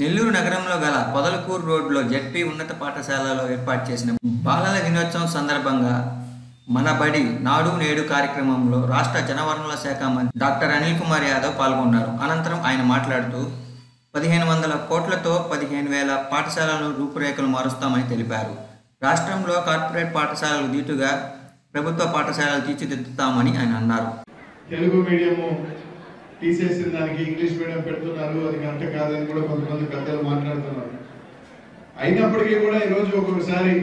నెల్లూరు నగరంలో గల పొదలకూరు రోడ్లో జెడ్పీ ఉన్నత పాఠశాలలో ఏర్పాటు చేసిన బాలల దినోత్సవం సందర్భంగా మన బడి నాడు నేడు కార్యక్రమంలో రాష్ట్ర జనవనరుల శాఖ మంత్రి డాక్టర్ అనిల్ కుమార్ యాదవ్ పాల్గొన్నారు అనంతరం ఆయన మాట్లాడుతూ పదిహేను వందల కోట్లతో పదిహేను వేల పాఠశాలలను రూపురేఖలు మారుస్తామని తెలిపారు రాష్ట్రంలో కార్పొరేట్ పాఠశాలలు దీటుగా ప్రభుత్వ పాఠశాలలు తీర్చిదిద్దుతామని ఆయన అన్నారు తెలుగు మీడియము తీసేసిన దానికి ఇంగ్లీష్ మీడియం పెడుతున్నారు అది కరెక్ట్ కాదని కూడా కొంతమంది పెద్దలు మాట్లాడుతున్నారు అయినప్పటికీ కూడా ఈరోజు ఒక్కొక్కసారి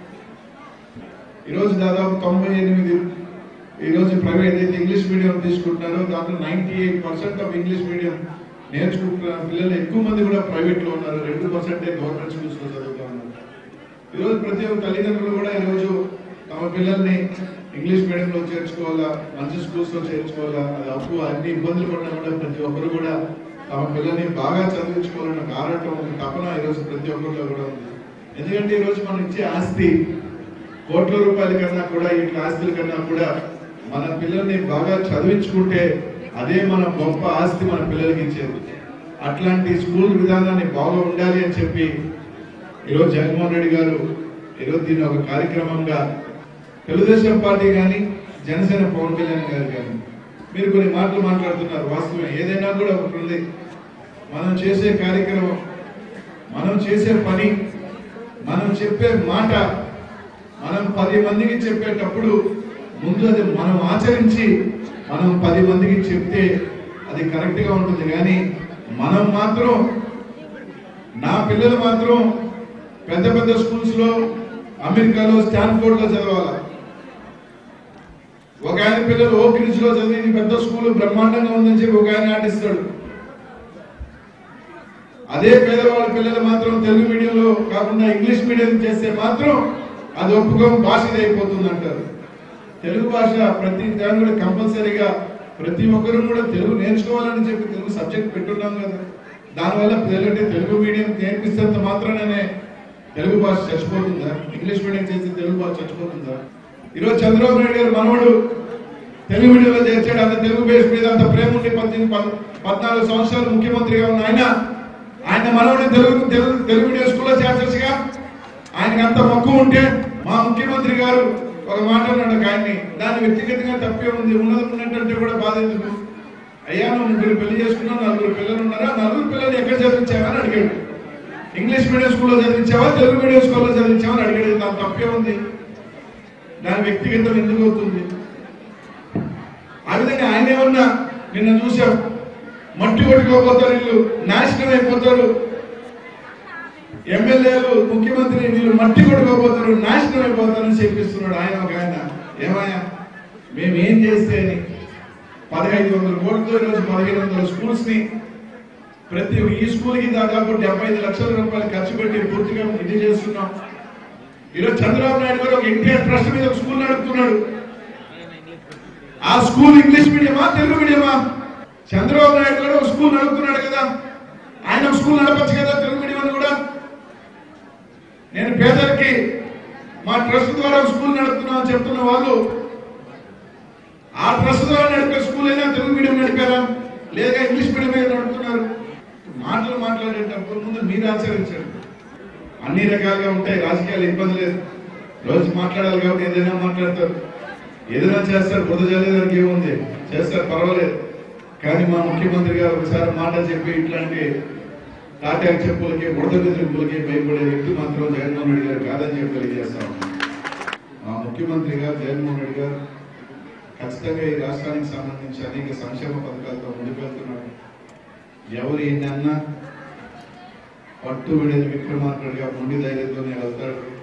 ఈరోజు దాదాపు తొంభై ఎనిమిది ఈరోజు ప్రైవేట్ ఏదైతే ఇంగ్లీష్ మీడియం తీసుకుంటున్నారో దాంట్లో ninety eight percent of English medium నేర్చుకుంటున్న పిల్లలు ఎక్కువ మంది కూడా ప్రైవేట్ లో ఉన్నారు రెండు పర్సెంటే గవర్నమెంట్ స్కూల్స్ లో చదువుతా ఉన్నారు ఈరోజు ప్రతి ఒక్క తల్లిదండ్రులు కూడా ఈరోజు తమ పిల్లల్ని ఇంగ్లీష్ మీడియంలో చేర్చుకోవాలా మంచి స్కూల్స్ లో చేర్చుకోవాలా అది అప్పు అన్ని ఇబ్బందులు పడినా కూడా ప్రతి ఒక్కరు కూడా తమ పిల్లల్ని బాగా చదివించుకోవాలన్న ఒక ఆరాటం ఒక తపన ఈరోజు ప్రతి ఒక్కరిలో కూడా ఉంది ఎందుకంటే ఈరోజు మనం ఇచ్చే ఆస్తి కోట్ల రూపాయల కన్నా కూడా ఇట్లా ఆస్తుల కన్నా కూడా మన పిల్లల్ని బాగా చదివించుకుంటే అదే మన గొప్ప ఆస్తి మన పిల్లలకి ఇచ్చేది అట్లాంటి స్కూల్ విధానాన్ని బాగా ఉండాలి అని చెప్పి ఈరోజు జగన్మోహన్ రెడ్డి గారు ఈరోజు దీన్ని ఒక కార్యక్రమంగా తెలుగుదేశం పార్టీ కానీ జనసేన పవన్ కళ్యాణ్ గారు కానీ మీరు కొన్ని మాటలు మాట్లాడుతున్నారు వాస్తవం ఏదైనా కూడా ఒకటి ఉంది మనం చేసే కార్యక్రమం మనం చేసే పని మనం చెప్పే మాట మనం పది మందికి చెప్పేటప్పుడు ముందు అది మనం ఆచరించి మనం పది మందికి చెప్తే అది కరెక్ట్ గా ఉంటుంది కానీ మనం మాత్రం నా పిల్లలు మాత్రం పెద్ద పెద్ద స్కూల్స్ లో అమెరికాలో స్టాన్ఫోర్డ్ లో చదవాలి ఒక ఆయన పిల్లలు ఓక్ రిడ్జ్ లో చదివి పెద్ద స్కూల్ బ్రహ్మాండంగా ఉందని చెప్పి ఒక ఆయన ఆటిస్తాడు అదే పేదవాళ్ళ పిల్లలు మాత్రం తెలుగు మీడియంలో కాకుండా ఇంగ్లీష్ మీడియం చేస్తే మాత్రం అది ఒప్పుకోం భాష అయిపోతుంది అంటారు తెలుగు భాష ప్రతి దాని కూడా కంపల్సరీగా ప్రతి ఒక్కరు కూడా తెలుగు నేర్చుకోవాలని చెప్పి తెలుగు సబ్జెక్ట్ పెట్టున్నాం కదా దానివల్ల పిల్లలంటే తెలుగు మీడియం నేర్పిస్తేంత మాత్రమే తెలుగు భాష చచ్చిపోతుందా ఇంగ్లీష్ మీడియం చేసి తెలుగు భాష చచ్చిపోతుందా ఈరోజు చంద్రబాబు నాయుడు గారు మనవడు తెలుగు మీడియంలో చేర్చాడు అంత తెలుగు బేస్ మీద అంత ప్రేమ ఉండి పద్దెనిమిది పద్- పద్నాలుగు సంవత్సరాలు ముఖ్యమంత్రిగా ఉన్న ఆయన ఆయన మనవడిని తెలుగు తెలుగు తెలుగు మీడియం స్కూల్లో చేర్చచ్చుగా ఆయనకి అంత మక్కువ ఉంటే మా ముఖ్యమంత్రి గారు ఒక మాట అన్నాడు ఒక ఆయన్ని దాని వ్యక్తిగతంగా తప్పే ఉంది ఉన్నది ఉన్నట్టు కూడా బాధ ఎందుకు అయ్యా నువ్వు ముగ్గురు పెళ్లి చేసుకున్నావు నలుగురు పిల్లలు ఉన్నారా నలుగురు పిల్లలు ఎక్కడ చదివించావా అని అడిగాడు ఇంగ్లీష్ మీడియం స్కూల్లో చదివించావా తెలుగు మీడియం స్కూల్లో చదివించావా అని అడిగాడు దాని తప్పే ఉంది దాని వ్యక్తిగతం ఎందుకు అవుతుంది ఆ విధంగా ఆయన ఏమన్నా నిన్న చూసాం మట్టి కొట్టుకోపోతారు వీళ్ళు నాశనం అయిపోతారు ఎమ్మెల్యేలు ముఖ్యమంత్రి వీళ్ళు మట్టి కొట్టుకోపోతారు నాశనం అయిపోతారని చెప్పిస్తున్నాడు ఆయన ఒక ఆయన ఏమయ్యా మేము ఏం చేస్తే అని పదహైదు వందల కోట్లతో ఈరోజు పదిహేను వందల స్కూల్స్ ని ప్రతి ఈ స్కూల్ కి దాదాపు డెబ్బై ఐదు లక్షల రూపాయలు ఖర్చు పెట్టి పూర్తిగా ఇది చేస్తున్నాం ఈరోజు చంద్రబాబు నాయుడు గారు ఒక ఎన్టీఆర్ ట్రస్ట్ మీద ఒక స్కూల్ నడుపుతున్నాడు ఆ స్కూల్ ఇంగ్లీష్ మీడియమా తెలుగు మీడియమా చంద్రబాబు నాయుడు గారు ఒక స్కూల్ నడుపుతున్నాడు కదా ఆయన ఒక స్కూల్ నడపచ్చు కదా తెలుగు మీడియం అని కూడా నేను పేదలకి మా ట్రస్ట్ ద్వారా ఒక స్కూల్ నడుపుతున్నాం అని చెప్తున్న వాళ్ళు ఆ ట్రస్ట్ ద్వారా నడిపే స్కూల్ అయినా తెలుగు మీడియం నడిపారా లేదా ఇంగ్లీష్ మీడియం మీద నడుపుతున్నారు మాటలు మాట్లాడేటప్పుడు ముందు మీరు ఆచరించండి అన్ని రకాలుగా ఉంటాయి రాజకీయాలు ఇబ్బంది లేదు రోజు మాట్లాడాలి కాబట్టి ఏదైనా మాట్లాడతారు ఏదైనా చేస్తారు బుద్ధ చదివేదానికి ఏముంది చేస్తారు పర్వాలేదు కానీ మా ముఖ్యమంత్రి గారు ఒకసారి మాట చెప్పి ఇట్లాంటి తాటాకు చెప్పులకి బుడద బెదిరింపులకి భయపడే వ్యక్తి మాత్రం జగన్మోహన్ రెడ్డి గారు కాదని చెప్పి తెలియజేస్తా ఉన్నాం మా ముఖ్యమంత్రి గారు జగన్మోహన్ రెడ్డి గారు ఖచ్చితంగా ఈ రాష్ట్రానికి సంబంధించి అనేక సంక్షేమ పథకాలతో ముందుకు వెళ్తున్నారు ఎవరు ఎన్ని అన్నా పట్టు విడేది విక్రమార్కుడిగా మొండి ధైర్యంతోనే వెళ్తాడు